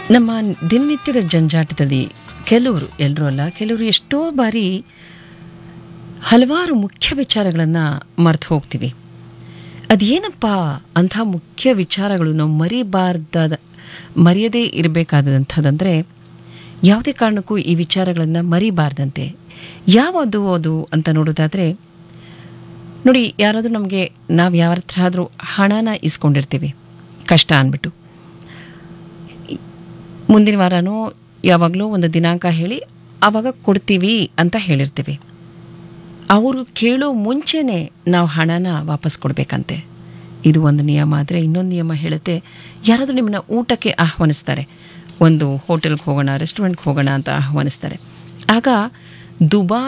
ನಮ್ಮ ದಿನನಿತ್ಯದ ಜಂಜಾಟದಲ್ಲಿ ಕೆಲವರು ಎಲ್ಲರೂ ಅಲ್ಲ ಕೆಲವರು ಎಷ್ಟೋ ಬಾರಿ ಹಲವಾರು ಮುಖ್ಯ ವಿಚಾರಗಳನ್ನು ಮರೆತು ಹೋಗ್ತೀವಿ ಅದೇನಪ್ಪ ಅಂಥ ಮುಖ್ಯ ವಿಚಾರಗಳು ನಾವು ಮರಿಬಾರ್ದಾದ ಮರೆಯದೇ ಇರಬೇಕಾದಂಥದ್ದಂದರೆ ಯಾವುದೇ ಕಾರಣಕ್ಕೂ ಈ ವಿಚಾರಗಳನ್ನು ಮರಿಬಾರ್ದಂತೆ ಯಾವುದು ಅದು ಅಂತ ನೋಡೋದಾದರೆ ನೋಡಿ ಯಾರಾದರೂ ನಮಗೆ ನಾವು ಯಾವ ಹತ್ರ ಆದರೂ ಹಣನ ಇಸ್ಕೊಂಡಿರ್ತೀವಿ ಕಷ್ಟ ಅಂದ್ಬಿಟ್ಟು ಮುಂದಿನ ವಾರನೋ ಯಾವಾಗಲೂ ಒಂದು ದಿನಾಂಕ ಹೇಳಿ ಆವಾಗ ಕೊಡ್ತೀವಿ ಅಂತ ಹೇಳಿರ್ತೀವಿ ಅವರು ಕೇಳೋ ಮುಂಚೆನೇ ನಾವು ಹಣನ ವಾಪಸ್ ಕೊಡಬೇಕಂತೆ ಇದು ಒಂದು ನಿಯಮ ಆದರೆ ಇನ್ನೊಂದು ನಿಯಮ ಹೇಳುತ್ತೆ ಯಾರಾದರೂ ನಿಮ್ಮನ್ನ ಊಟಕ್ಕೆ ಆಹ್ವಾನಿಸ್ತಾರೆ ಒಂದು ಹೋಟೆಲ್ಗೆ ಹೋಗೋಣ ರೆಸ್ಟೋರೆಂಟ್ಗೆ ಹೋಗೋಣ ಅಂತ ಆಹ್ವಾನಿಸ್ತಾರೆ ಆಗ ದುಬಾ